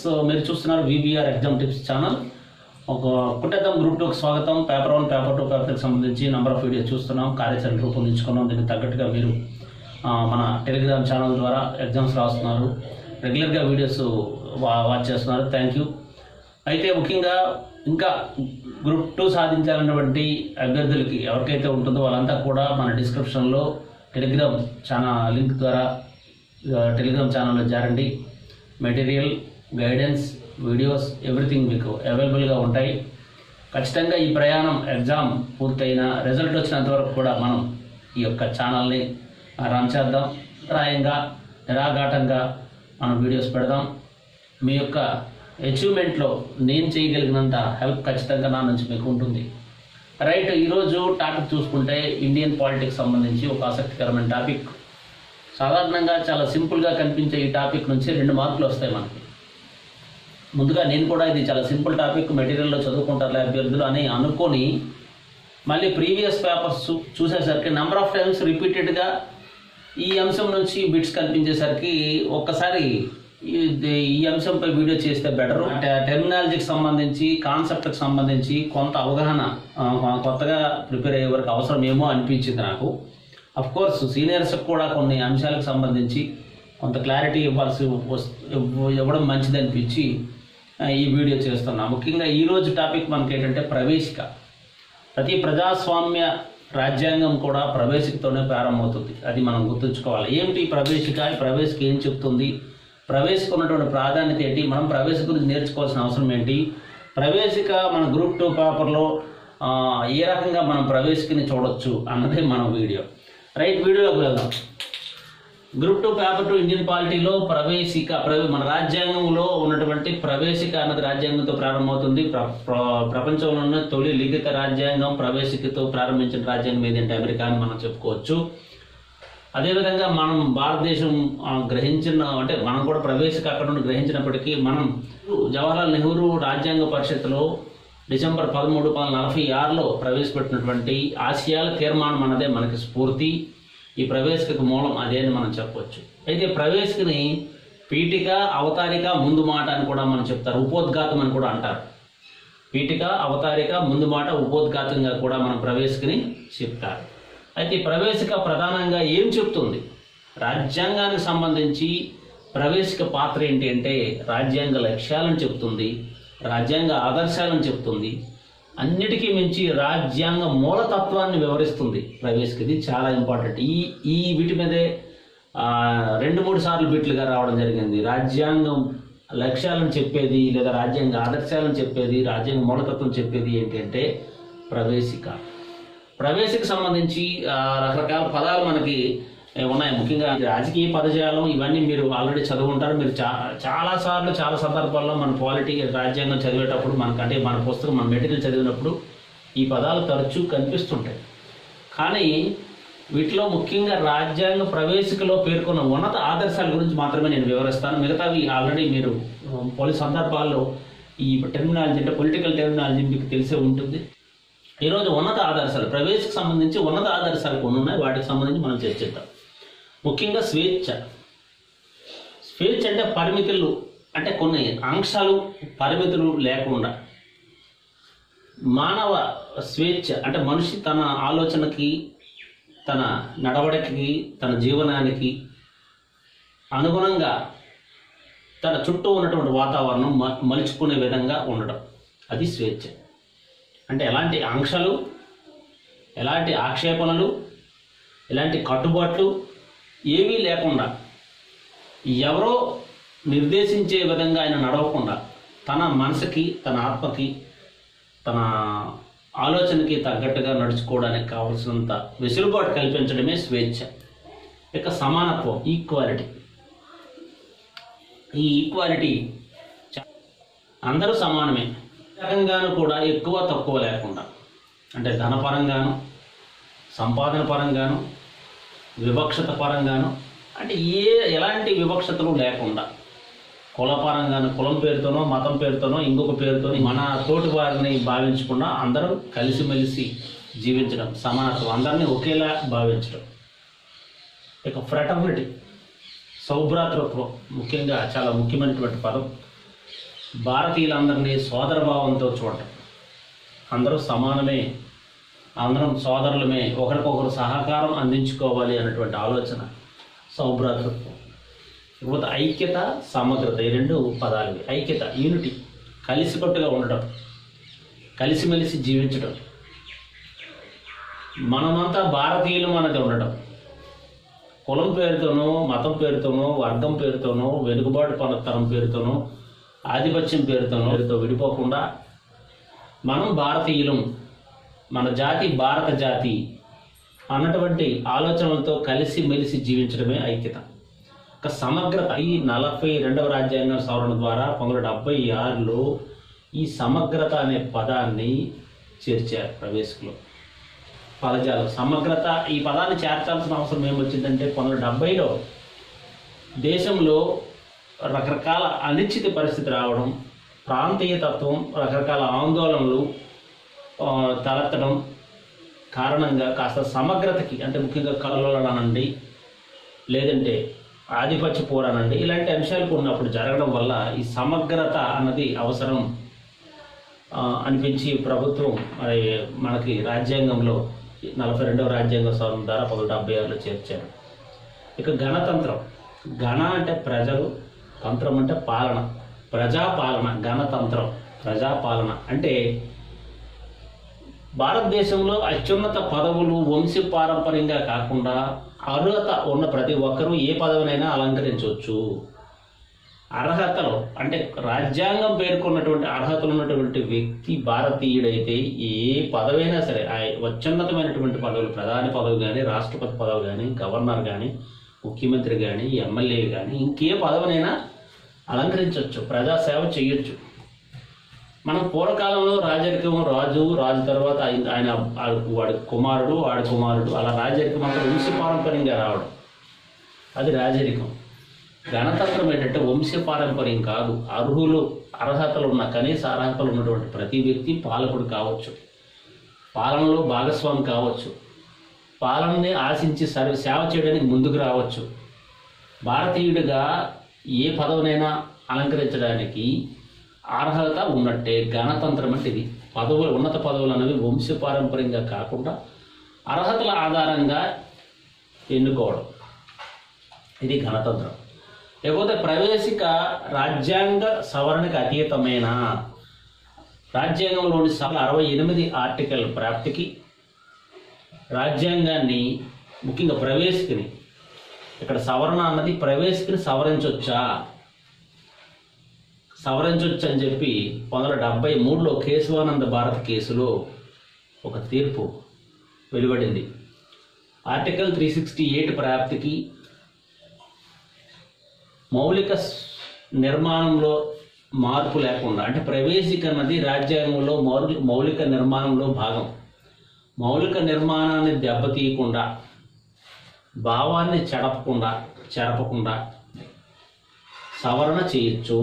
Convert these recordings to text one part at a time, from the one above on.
మీరు చూస్తున్నారు VBR exam tips channel ఒక కుట్టేద్దాం గ్రూప్ టూకి స్వాగతం పేపర్ వన్ పేపర్ టూ పేపర్కి సంబంధించి నంబర్ ఆఫ్ వీడియోస్ చూస్తున్నాం కార్యాచరణ రూపొందించుకున్నాం దీనికి తగ్గట్టుగా మీరు ఆ, మన టెలిగ్రామ్ ఛానల్ ద్వారా ఎగ్జామ్స్ రాస్తున్నారు రెగ్యులర్గా వీడియోస్ వా- వాచ్ చేస్తున్నారు థ్యాంక్ యూ అయితే ముఖ్యంగా ఇంకా గ్రూప్ టూ సాధించాలన్నటువంటి అభ్యర్థులకి ఎవరికైతే ఉంటుందో వాళ్ళంతా కూడా మన డిస్క్రిప్షన్లో టెలిగ్రామ్ ఛానల్ లింక్ ద్వారా ఆ, టెలిగ్రామ్ ఛానల్లో చేరండి మెటీరియల్ గైడెన్స్ వీడియోస్ ఎవ్రీథింగ్ మీకు అవైలబుల్గా ఉంటాయి ఖచ్చితంగా ఈ ప్రయాణం ఎగ్జామ్ పూర్తయిన రిజల్ట్ వచ్చినంత వరకు కూడా మనం ఈ యొక్క ఛానల్ని రన్ చేద్దాం రాయంగా నిరాఘాటంగా మనం వీడియోస్ పెడదాం మీ యొక్క అచీవ్మెంట్లో నేను చేయగలిగినంత హెల్ప్ ఖచ్చితంగా నా నుంచి మీకు ఉంటుంది రైట్ ఈరోజు టాపిక్ చూసుకుంటే ఇండియన్ పాలిటిక్స్ సంబంధించి ఒక ఆసక్తికరమైన టాపిక్ సాధారణంగా చాలా సింపుల్గా కనిపించే ఈ టాపిక్ నుంచి రెండు మార్కులు వస్తాయి మనకి ముందుగా నేను కూడా ఇది చాలా సింపుల్ టాపిక్ మెటీరియల్లో చదువుకుంటారులే అభ్యర్థులు అని అనుకొని మళ్ళీ ప్రీవియస్ పేపర్స్ చూ- చూసేసరికి నెంబర్ ఆఫ్ టైమ్స్ రిపీటెడ్గా ఈ అంశం నుంచి బిట్స్ కనిపించేసరికి ఒక్కసారి ఇది ఈ అంశంపై వీడియో చేస్తే బెటర్ టెర్మినాలజీకి సంబంధించి కాన్సెప్ట్కి సంబంధించి కొంత అవగాహన ఆ, కొత్తగా ప్రిపేర్ అయ్యే వరకు అవసరమేమో అనిపించింది నాకు అఫ్ కోర్స్ సీనియర్స్కి కూడా కొన్ని అంశాలకు సంబంధించి కొంత క్లారిటీ ఇవ్వాల్సి వస్- ఇవ్వ- ఇవ్వడం మంచిది అనిపించి ఆ, ఈ వీడియో చేస్తున్నా ముఖ్యంగా ఈరోజు టాపిక్ మనకి ఏంటంటే ప్రవేశిక ప్రతి ప్రజాస్వామ్య రాజ్యాంగం కూడా ప్రవేశికతోనే ప్రారంభమవుతుంది అది మనం గుర్తుంచుకోవాలి ఏమిటి ఈ ప్రవేశిక ఈ ప్రవేశిక ఏం చెప్తుంది ప్రవేశిక ఉన్నటువంటి ప్రాధాన్యత ఏంటి మనం ప్రవేశిక గురించి నేర్చుకోవాల్సిన అవసరం ఏంటి ప్రవేశిక మన గ్రూప్ టూ పేపర్లో ఆ, ఏ రకంగా మనం ప్రవేశికని చూడొచ్చు అన్నదే మన వీడియో రైట్ వీడియోలోకి వెళ్దాం group two paper two Indian పాలిటీలో ప్రవేశిక ప్రవే- మన రాజ్యాంగంలో ఉన్నటువంటి ప్రవేశిక అన్నది రాజ్యాంగంతో ప్రారంభమవుతుంది ప్ర- ప్ర- ప్రపంచంలోనే తొలి లిఖిత రాజ్యాంగం ప్రవేశికతో ప్రారంభించిన రాజ్యాంగం ఏదంటే అమెరికా అని మనం చెప్పుకోవచ్చు అదేవిధంగా మనం భారతదేశం ఆ, గ్రహించిన అంటే మనం కూడా ప్రవేశిక అక్కడ నుండి గ్రహించినప్పటికీ మనం జవహర్లాల్ నెహ్రూ రాజ్యాంగ పరిషత్లో డిసెంబర్ పదమూడు పంతొమ్మిది నలభై ఆరులో ప్రవేశపెట్టినటువంటి ఆసియాల తీర్మానం అన్నదే మనకి స్ఫూర్తి ఈ ప్రవేశికకు మూలం అదే అని మనం చెప్పవచ్చు అయితే ప్రవేశికని పీఠిక అవతారిక ముందు మాట అని కూడా మనం చెప్తారు ఉపోద్ఘాతం అని కూడా అంటారు పీఠిక అవతారిక ముందు మాట ఉపోద్ఘాతంగా కూడా మనం ప్రవేశికని చెప్తారు అయితే ఈ ప్రవేశిక ప్రధానంగా ఏం చెప్తుంది రాజ్యాంగానికి సంబంధించి ప్రవేశిక పాత్ర ఏంటి అంటే రాజ్యాంగ లక్ష్యాలను చెప్తుంది రాజ్యాంగ ఆదర్శాలను చెప్తుంది అన్నిటికీ మించి రాజ్యాంగ మూలతత్వాన్ని వివరిస్తుంది ప్రవేశిక ఇది చాలా ఇంపార్టెంట్ ఈ ఈ వీటి మీదే ఆ, రెండు మూడు సార్లు బిట్లుగా రావడం జరిగింది రాజ్యాంగం లక్ష్యాలను చెప్పేది లేదా రాజ్యాంగ ఆదర్శాలను చెప్పేది రాజ్యాంగ మూలతత్వం చెప్పేది ఏంటంటే ప్రవేశిక ప్రవేశికి సంబంధించి ఆ, రకరకాల పదాలు మనకి ఏ, ఉన్నాయి ముఖ్యంగా రాజకీయ పదజాలం ఇవన్నీ మీరు ఆల్రెడీ చదువుంటారు మీరు చా చాలా సార్లు చాలా సందర్భాల్లో మన పాలిటీ రాజ్యాంగం చదివేటప్పుడు మనకు అంటే మన పుస్తకం మన మెటీరియల్ చదివినప్పుడు ఈ పదాలు తరచూ కనిపిస్తుంటాయి కానీ వీటిలో ముఖ్యంగా రాజ్యాంగ ప్రవేశికలో పేర్కొన్న ఉన్నత ఆదర్శాల గురించి మాత్రమే నేను వివరిస్తాను మిగతావి ఆల్రెడీ మీరు ఆ, పలు సందర్భాల్లో ఈ టెర్మినాలజీ అంటే పొలిటికల్ టెర్మినాలజీ మీకు తెలిసే ఉంటుంది ఈరోజు ఉన్నత ఆదర్శాలు ప్రవేశకు సంబంధించి ఉన్నత ఆదర్శాలు కొన్ని ఉన్నాయి వాటికి సంబంధించి మనం చర్చిద్దాం ముఖ్యంగా స్వేచ్ఛ స్వేచ్ఛ అంటే పరిమితులు అంటే కొన్ని ఆంక్షలు పరిమితులు లేకుండా మానవ స్వేచ్ఛ అంటే మనిషి తన ఆలోచనకి తన నడవడికి తన జీవనానికి అనుగుణంగా తన చుట్టూ ఉన్నటువంటి వాతావరణం మ- మలుచుకునే విధంగా ఉండడం అది స్వేచ్ఛ అంటే ఎలాంటి ఆంక్షలు ఎలాంటి ఆక్షేపణలు ఎలాంటి కట్టుబాట్లు ఏమీ లేకుండా ఎవరో నిర్దేశించే విధంగా ఆయన నడవకుండా తన మనసుకి తన ఆత్మకి తన ఆలోచనకి తగ్గట్టుగా నడుచుకోవడానికి కావలసినంత వెసులుబాటు కల్పించడమే స్వేచ్ఛ ఇక సమానత్వం ఈక్వాలిటీ ఈ ఈక్వాలిటీ చ- అందరూ సమానమే రకంగాను కూడా ఎక్కువ తక్కువ లేకుండా అంటే ధనపరంగాను సంపాదన పరంగాను వివక్షత పరంగాను అంటే ఏ ఎలాంటి వివక్షతలు లేకుండా కుల పరంగాను కులం పేరుతోనో మతం పేరుతోనో ఇంకొక పేరుతోని మన తోటి వారిని భావించకుండా అందరం కలిసిమెలిసి జీవించడం సమానత్వం అందరినీ ఒకేలా భావించడం ఇక ఫ్రెటర్నిటీ సౌభ్రాతృత్వం ముఖ్యంగా చాలా ముఖ్యమైనటువంటి పదం భారతీయులందరినీ సోదరభావంతో చూడటం అందరూ సమానమే అందరం సోదరులమే ఒకరికొకరు సహకారం అందించుకోవాలి అన్నటువంటి ఆలోచన సౌభ్రాతృత్వం ఇకపోతే ఐక్యత సమగ్రత ఈ రెండు పదాలు ఇవి. ఐక్యత యూనిటీ కలిసికట్టుగా ఉండడం కలిసిమెలిసి జీవించడం మనమంతా భారతీయులు మనది ఉండడం కులం పేరుతోనో మతం పేరుతోనో వర్గం పేరుతోనో వెనుకబాటు పనతనం పేరుతోనో ఆధిపత్యం పేరుతోనో పేరుతో విడిపోకుండా మనం భారతీయులం మన జాతి భారత జాతి అన్నటువంటి ఆలోచనలతో కలిసి మెలిసి జీవించడమే ఐక్యత ఒక సమగ్రత ఈ నలభై రెండవ రాజ్యాంగ సవరణ ద్వారా పంతొమ్మిది డెబ్బై ఆరులో ఈ సమగ్రత అనే పదాన్ని చేర్చారు ప్రవేశకులు పదజాలం సమగ్రత ఈ పదాన్ని చేర్చాల్సిన అవసరం ఏమొచ్చిందంటే పంతొమ్మిది డెబ్బైలో దేశంలో రకరకాల అనిశ్చిత పరిస్థితి రావడం ప్రాంతీయ తత్వం రకరకాల ఆందోళనలు ఆ, తలెత్తడం కారణంగా కాస్త సమగ్రతకి అంటే ముఖ్యంగా కలలోలనండి లేదంటే ఆధిపత్య పోరానండి ఇలాంటి అంశాలు ఉన్నప్పుడు జరగడం వల్ల ఈ సమగ్రత అన్నది అవసరం ఆ, అనిపించి ప్రభుత్వం మరి మనకి రాజ్యాంగంలో నలభై రెండవ రాజ్యాంగ సవరణ ద్వారా పంతొమ్మిది డెబ్బై ఆరులో చేర్చారు ఇక గణతంత్రం గణ అంటే ప్రజలు తంత్రం అంటే పాలన ప్రజాపాలన గణతంత్రం ప్రజాపాలన అంటే భారతదేశంలో అత్యున్నత పదవులు వంశ పారంపర్యంగా కాకుండా అర్హత ఉన్న ప్రతి ఒక్కరూ ఏ పదవినైనా అలంకరించవచ్చు అర్హతలు అంటే రాజ్యాంగం పేర్కొన్నటువంటి అర్హతలు ఉన్నటువంటి వ్యక్తి భారతీయుడైతే ఏ పదవైనా సరే ఆ అత్యున్నతమైనటువంటి పదవులు ప్రధాని పదవి కానీ రాష్ట్రపతి పదవి కానీ గవర్నర్ కానీ ముఖ్యమంత్రి కానీ ఎమ్మెల్యే కానీ ఇంకే పదవినైనా అలంకరించవచ్చు ప్రజాసేవ చేయొచ్చు మనం పూర్వకాలంలో రాజరికం రాజు రాజు తర్వాత ఆయన ఆయన వాడి కుమారుడు వాడి కుమారుడు అలా రాజరికం అంతా వంశపారంపర్యంగా రావడం అది రాజరికం గణతంత్రం ఏంటంటే వంశపారంపర్యం కాదు అర్హులు అర్హతలు ఉన్న కనీస అర్హతలు ఉన్నటువంటి ప్రతి వ్యక్తి పాలకుడు కావచ్చు పాలనలో భాగస్వామి కావచ్చు పాలనని ఆశించి సర్వ సేవ చేయడానికి ముందుకు రావచ్చు భారతీయుడిగా ఏ పదవినైనా అలంకరించడానికి అర్హత ఉన్నట్టే గణతంత్రం అంటే ఇది పదవులు ఉన్నత పదవులు అనేవి వంశపారంపర్యంగా కాకుండా అర్హతల ఆధారంగా ఎన్నుకోవడం ఇది గణతంత్రం లేకపోతే ప్రవేశిక రాజ్యాంగ సవరణకు అతీతమైన రాజ్యాంగంలోని సభ అరవై ఎనిమిది ఆర్టికల్ ప్రాప్తికి రాజ్యాంగాన్ని ముఖ్యంగా ప్రవేశికని ఇక్కడ సవరణ అన్నది ప్రవేశికని సవరించవచ్చా సవరించవచ్చు అని చెప్పి పంతొమ్మిది వందల డెబ్బై మూడులో కేశవానంద భారత్ కేసులో ఒక తీర్పు వెలువడింది ఆర్టికల్ త్రీ సిక్స్టీ ఎయిట్ ప్రాప్తికి మౌలిక స్- నిర్మాణంలో మార్పు లేకుండా అంటే ప్రవేశిక అన్నది రాజ్యాంగంలో మౌలిక మౌలిక నిర్మాణంలో భాగం మౌలిక నిర్మాణాన్ని దెబ్బతీయకుండా భావాన్ని చెడపకుండా చెరపకుండా సవరణ చేయొచ్చు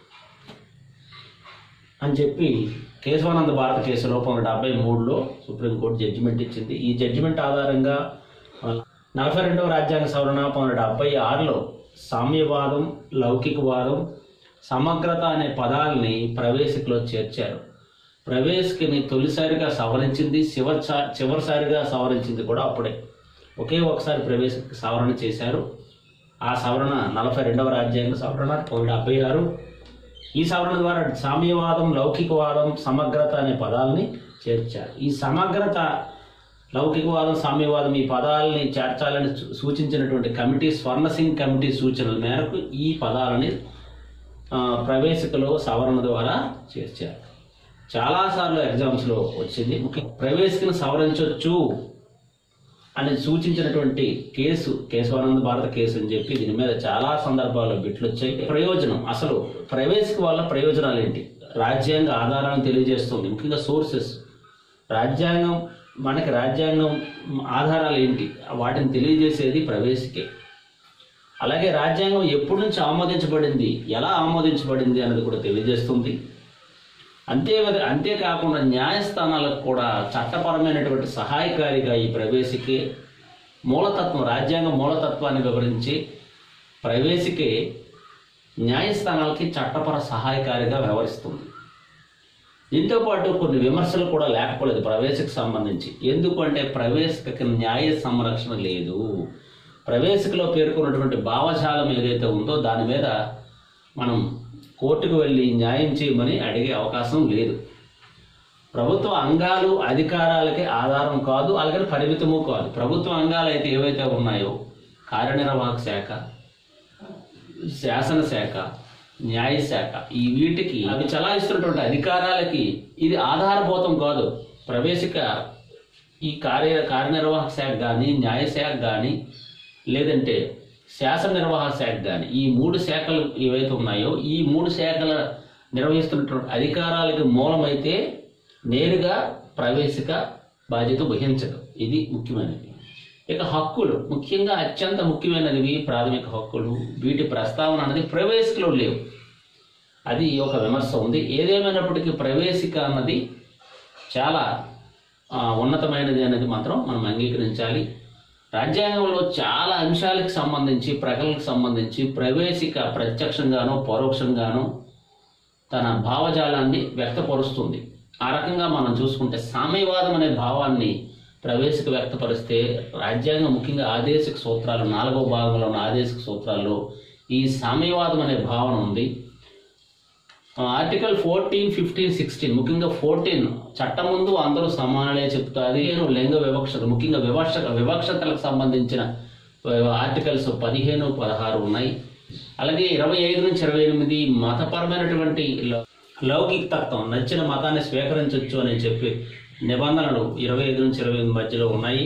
అని చెప్పి కేశవానంద భారత కేసులో పంతొమ్మిది డెబ్బై మూడులో సుప్రీంకోర్టు జడ్జిమెంట్ ఇచ్చింది ఈ జడ్జిమెంట్ ఆధారంగా నలభై రెండవ రాజ్యాంగ సవరణ పంతొమ్మిది డెబ్బై ఆరులో సామ్యవాదం లౌకికవాదం సమగ్రత అనే పదాలని ప్రవేశికలో చేర్చారు ప్రవేశికని తొలిసారిగా సవరించింది చివరి చివరిసారిగా సవరించింది కూడా అప్పుడే ఒకే ఒకసారి ప్రవేశిక సవరణ చేశారు ఆ సవరణ నలభై రెండవ రాజ్యాంగ సవరణ పంతొమ్మిది డెబ్బై ఆరు ఈ సవరణ ద్వారా సామ్యవాదం లౌకికవాదం సమగ్రత అనే పదాలని చేర్చారు ఈ సమగ్రత లౌకికవాదం సామ్యవాదం ఈ పదాలని చేర్చాలని సూ- సూచించినటువంటి కమిటీ స్వర్ణసింగ్ కమిటీ సూచనల మేరకు ఈ పదాలని ఆ, ప్రవేశికలో సవరణ ద్వారా చేర్చారు చాలాసార్లు ఎగ్జామ్స్లో వచ్చింది ముఖ్య ప్రవేశికను సవరించవచ్చు అని సూచించినటువంటి కేసు కేశవానంద భారత కేసు అని చెప్పి దీని మీద చాలా సందర్భాల్లో బిట్లు వచ్చాయి ప్రయోజనం అసలు ప్రవేశిక వల్ల ప్రయోజనాలు ఏంటి రాజ్యాంగ ఆధారాలను తెలియజేస్తుంది ముఖ్యంగా సోర్సెస్ రాజ్యాంగం మనకి రాజ్యాంగం ఆధారాలు ఏంటి వాటిని తెలియజేసేది ప్రవేశికే అలాగే రాజ్యాంగం ఎప్పటి నుంచి ఆమోదించబడింది ఎలా ఆమోదించబడింది అనేది కూడా తెలియజేస్తుంది అంతే అంతేకాకుండా న్యాయస్థానాలకు కూడా చట్టపరమైనటువంటి సహాయకారిగా ఈ ప్రవేశికే మూలతత్వం రాజ్యాంగ మూలతత్వాన్ని వివరించి ప్రవేశికే న్యాయస్థానాలకి చట్టపర సహాయకారిగా వ్యవహరిస్తుంది దీంతో పాటు కొన్ని విమర్శలు కూడా లేకపోలేదు ప్రవేశకు సంబంధించి ఎందుకంటే ప్రవేశకి న్యాయ సంరక్షణ లేదు ప్రవేశకులో పేర్కొన్నటువంటి భావజాలం ఏదైతే ఉందో దాని మీద మనం కోర్టుకు వెళ్ళి న్యాయం చేయమని అడిగే అవకాశం లేదు ప్రభుత్వ అంగాలు అధికారాలకి ఆధారం కాదు అలాగే పరిమితము కాదు ప్రభుత్వ అంగాలు అయితే ఏవైతే ఉన్నాయో కార్యనిర్వాహక శాఖ శాసనశాఖ న్యాయశాఖ ఈ వీటికి అవి చలాయిస్తున్నటువంటి అధికారాలకి ఇది ఆధారభూతం కాదు ప్రవేశిక ఈ కార్య కార్యనిర్వాహక శాఖ కానీ న్యాయశాఖ కానీ లేదంటే శాసన నిర్వాహక శాఖ కానీ ఈ మూడు శాఖలు ఏవైతే ఉన్నాయో ఈ మూడు శాఖల నిర్వహిస్తున్నటువంటి అధికారాలకు మూలమైతే నేరుగా ప్రవేశిక బాధ్యత వహించదు ఇది ముఖ్యమైనది ఇక హక్కులు ముఖ్యంగా అత్యంత ముఖ్యమైనవి ప్రాథమిక హక్కులు వీటి ప్రస్తావన అనేది ప్రవేశికలో లేవు అది ఒక విమర్శ ఉంది ఏదేమైనప్పటికీ ప్రవేశిక అన్నది చాలా ఆ, ఉన్నతమైనది అనేది మాత్రం మనం అంగీకరించాలి రాజ్యాంగంలో చాలా అంశాలకు సంబంధించి ప్రకటనకు సంబంధించి ప్రవేశిక ప్రత్యక్షంగానో పరోక్షంగానో తన భావజాలాన్ని వ్యక్తపరుస్తుంది ఆ రకంగా మనం చూసుకుంటే సామ్యవాదం అనే భావాన్ని ప్రవేశిక వ్యక్తపరిస్తే రాజ్యాంగం ముఖ్యంగా ఆదేశిక సూత్రాలు నాలుగవ భాగంలో ఉన్న ఆదేశిక సూత్రాల్లో ఈ సామ్యవాదం అనే భావన ఉంది ఆర్టికల్ ఫోర్టీన్ ఫిఫ్టీన్ సిక్స్టీన్ ముఖ్యంగా ఫోర్టీన్ చట్టం ముందు అందరూ సమానులే చెప్తాది నేను లింగ వివక్షత ముఖ్యంగా వివక్ష వివక్షతలకు సంబంధించిన ఆర్టికల్స్ పదిహేను పదహారు ఉన్నాయి అలాగే ఇరవై ఐదు నుంచి ఇరవై ఎనిమిది మతపరమైనటువంటి లౌ- లౌకిక తత్వం నచ్చిన మతాన్ని స్వీకరించవచ్చు అని చెప్పి నిబంధనలు ఇరవై ఐదు నుంచి ఇరవై ఎనిమిది మధ్యలో ఉన్నాయి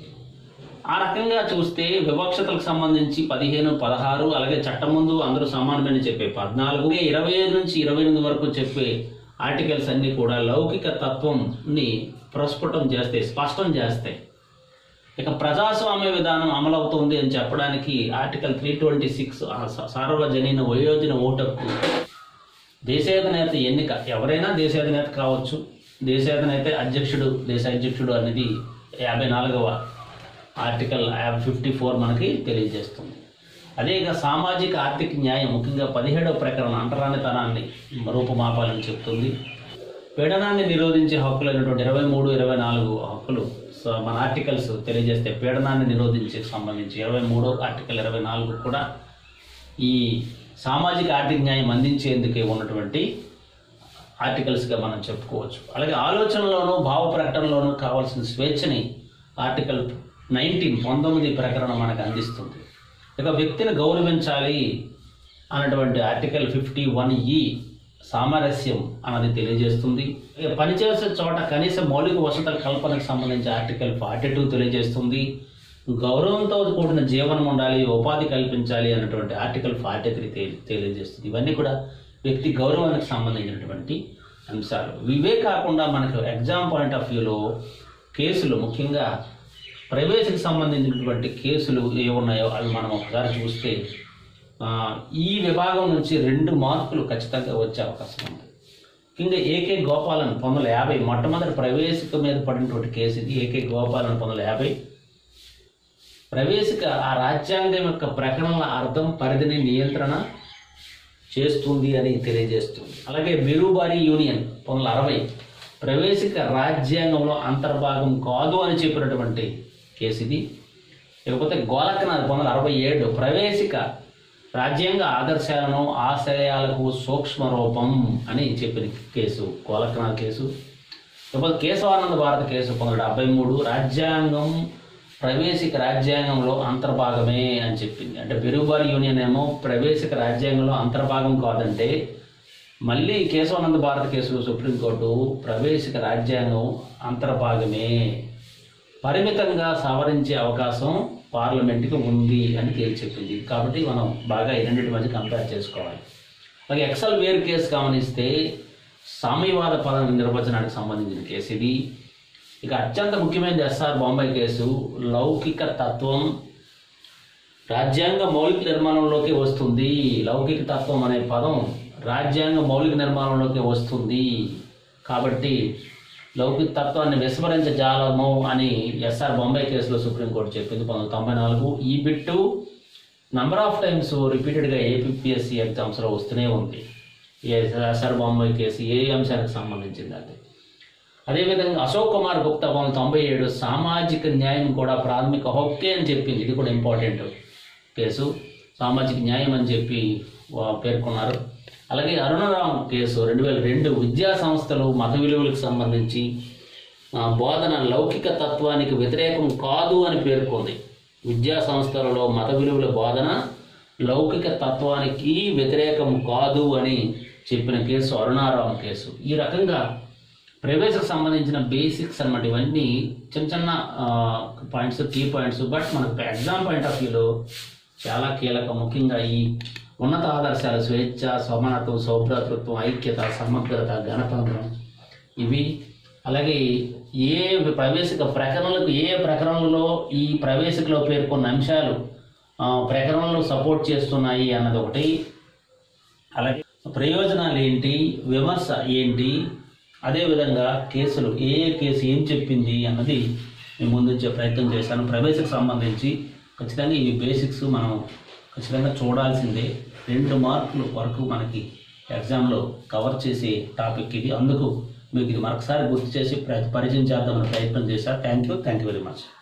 ఆ రకంగా చూస్తే వివక్షతలకు సంబంధించి పదిహేను పదహారు అలాగే చట్టం ముందు అందరూ సమానమని చెప్పే పద్నాలుగు ఇరవై ఐదు నుంచి ఇరవై ఎనిమిది వరకు చెప్పే ఆర్టికల్స్ అన్ని కూడా లౌకిక తత్వంని ప్రస్ఫుటం చేస్తాయి స్పష్టం చేస్తాయి ఇక ప్రజాస్వామ్య విధానం అమలవుతుంది అని చెప్పడానికి ఆర్టికల్ త్రీ ట్వంటీ సిక్స్ సార్వజనీన వయోజన ఓటకు దేశాధినేత ఎన్నిక ఎవరైనా దేశాధినేత కావచ్చు దేశాధినేత అధ్యక్షుడు దేశ అధ్యక్షుడు అనేది యాభై నాలుగవ ఆర్టికల్ ఫిఫ్టీ ఫోర్ మనకి తెలియజేస్తుంది అదే ఇక సామాజిక ఆర్థిక న్యాయం ముఖ్యంగా పదిహేడవ ప్రకరణ అంటరానితనాన్ని రూపుమాపాలని చెప్తుంది పీడనాన్ని నిరోధించే హక్కులు అయినటువంటి ఇరవై మూడు ఇరవై నాలుగు హక్కులు సో మన ఆర్టికల్స్ తెలియజేస్తే పీడనాన్ని నిరోధించే సంబంధించి ఇరవై మూడో ఆర్టికల్ ఇరవై నాలుగు కూడా ఈ సామాజిక ఆర్థిక న్యాయం అందించేందుకే ఉన్నటువంటి ఆర్టికల్స్గా మనం చెప్పుకోవచ్చు అలాగే ఆలోచనలోనూ భావ ప్రకటనలోనూ కావాల్సిన స్వేచ్ఛని ఆర్టికల్ నైన్టీన్ పంతొమ్మిది ప్రకటన మనకు అందిస్తుంది ఇక వ్యక్తిని గౌరవించాలి అన్నటువంటి ఆర్టికల్ ఫిఫ్టీ వన్ ఈ సామరస్యం అన్నది తెలియజేస్తుంది ఇక పనిచేసే చోట కనీస మౌలిక వసతుల కల్పనకు సంబంధించి ఆర్టికల్ ఫార్టీ టూ తెలియజేస్తుంది గౌరవంతో కూడిన జీవనం ఉండాలి ఉపాధి కల్పించాలి అన్నటువంటి ఆర్టికల్ ఫార్టీ త్రీ తెలియజేస్తుంది ఇవన్నీ కూడా వ్యక్తి గౌరవానికి సంబంధించినటువంటి అంశాలు ఇవే కాకుండా మనకు ఎగ్జామ్ పాయింట్ ఆఫ్ వ్యూలో కేసులు ముఖ్యంగా ప్రైవేట్కి సంబంధించినటువంటి కేసులు ఏ ఉన్నాయో అవి మనం ఒకసారి చూస్తే ఆ, ఈ విభాగం నుంచి రెండు మార్కులు ఖచ్చితంగా వచ్చే అవకాశం ఉంది ముఖ్యంగా ఏకే గోపాలన్ పంతొమ్మిది వందల యాభై మొట్టమొదటి ప్రవేశిక మీద పడినటువంటి కేసు ఇది ఏకే గోపాలన్ పంతొమ్మిది వందల యాభై ప్రవేశిక ఆ రాజ్యాంగం యొక్క ప్రకటనల అర్థం పరిధిని నియంత్రణ చేస్తుంది అని తెలియజేస్తుంది అలాగే బిరుబారి యూనియన్ పంతొమ్మిది వందల అరవై ప్రవేశిక రాజ్యాంగంలో అంతర్భాగం కాదు అని చెప్పినటువంటి కేసు ఇది ఇకపోతే గోలకనాథ్ పంతొమ్మిది వందల అరవై ఏడు ప్రవేశిక రాజ్యాంగ ఆదర్శాలను ఆశయాలకు సూక్ష్మ రూపం అని చెప్పిన కేసు గోలకనాథ్ కేసు ఇకపోతే కేశవానంద భారత కేసు పంతొమ్మిది వందల డెబ్బై మూడు రాజ్యాంగం ప్రవేశిక రాజ్యాంగంలో అంతర్భాగమే అని చెప్పింది అంటే బిరుబారి యూనియన్ ఏమో ప్రవేశిక రాజ్యాంగంలో అంతర్భాగం కాదంటే మళ్ళీ కేశవానంద భారత కేసులో సుప్రీంకోర్టు ప్రవేశిక రాజ్యాంగం అంతర్భాగమే పరిమితంగా సవరించే అవకాశం పార్లమెంట్కి ఉంది అని తేల్చెప్పింది కాబట్టి మనం బాగా ఈ రెండింటి మధ్య కంపేర్ చేసుకోవాలి అలాగే ఎక్సల్ వేర్ కేసు గమనిస్తే సామ్యవాద పద నిర్వచనానికి సంబంధించిన కేసు ఇది ఇక అత్యంత ముఖ్యమైనది ఎస్ఆర్ బొంబాయి కేసు లౌకిక తత్వం రాజ్యాంగ మౌలిక నిర్మాణంలోకి వస్తుంది లౌకిక తత్వం అనే పదం రాజ్యాంగ మౌలిక నిర్మాణంలోకి వస్తుంది కాబట్టి లౌకిక తత్వాన్ని విస్మరించజాలము అని ఎస్ఆర్ బొంబాయి కేసులో సుప్రీంకోర్టు చెప్పింది పంతొమ్మిది తొంభై నాలుగు ఈ బిట్టు నంబర్ ఆఫ్ టైమ్స్ రిపీటెడ్గా ఏపీఎస్సి ఎగ్జామ్స్లో వస్తూనే ఉంది ఏ సార్ బొమ్మాయి కేసు ఏ అంశానికి సంబంధించింది అది అదేవిధంగా అశోక్ కుమార్ గుప్తా పంతొమ్మిది తొంభై ఏడు సామాజిక న్యాయం కూడా ప్రాథమిక హక్కే అని చెప్పింది ఇది కూడా ఇంపార్టెంట్ కేసు సామాజిక న్యాయం అని చెప్పి వా- పేర్కొన్నారు అలాగే అరుణరామ్ కేసు రెండు వేల రెండు విద్యా సంస్థలు మత విలువలకు సంబంధించి ఆ, బోధన లౌకిక తత్వానికి వ్యతిరేకం కాదు అని పేర్కొంది విద్యా సంస్థలలో మత విలువల బోధన లౌకిక తత్వానికి వ్యతిరేకం కాదు అని చెప్పిన కేసు అరుణారాం కేసు ఈ రకంగా ప్రవేశకు సంబంధించిన బేసిక్స్ అన్నమాట ఇవన్నీ చిన్న చిన్న పాయింట్స్ కీ పాయింట్స్ బట్ మనకు ఎగ్జామ్ పాయింట్ ఆఫ్ వ్యూలో చాలా కీలకం ముఖ్యంగా ఈ ఉన్నత ఆదర్శాలు స్వేచ్ఛ సమానత్వం సౌభ్రాతృత్వం ఐక్యత సమగ్రత గణతంత్రం ఇవి అలాగే ఏ ప్రవేశిక ప్రకరణలకు ఏ ప్రకరణలో ఈ ప్రవేశికలో పేర్కొన్న అంశాలు ఆ, ప్రకరణలు సపోర్ట్ చేస్తున్నాయి అన్నది ఒకటి అలాగే ప్రయోజనాలు ఏంటి విమర్శ ఏంటి అదేవిధంగా కేసులు ఏ ఏ కేసు ఏం చెప్పింది అన్నది మేము ముందుంచే ప్రయత్నం చేశాను ప్రవేశకు సంబంధించి ఖచ్చితంగా ఈ బేసిక్స్ మనం ఖచ్చితంగా చూడాల్సిందే రెండు మార్కులు వరకు మనకి ఎగ్జామ్లో కవర్ చేసే టాపిక్ ఇది అందుకు మీకు ఇది మరొకసారి గుర్తు చేసి ప్ర- పరిచయం చేద్దామని ప్రయత్నం చేశారు thank you thank you very much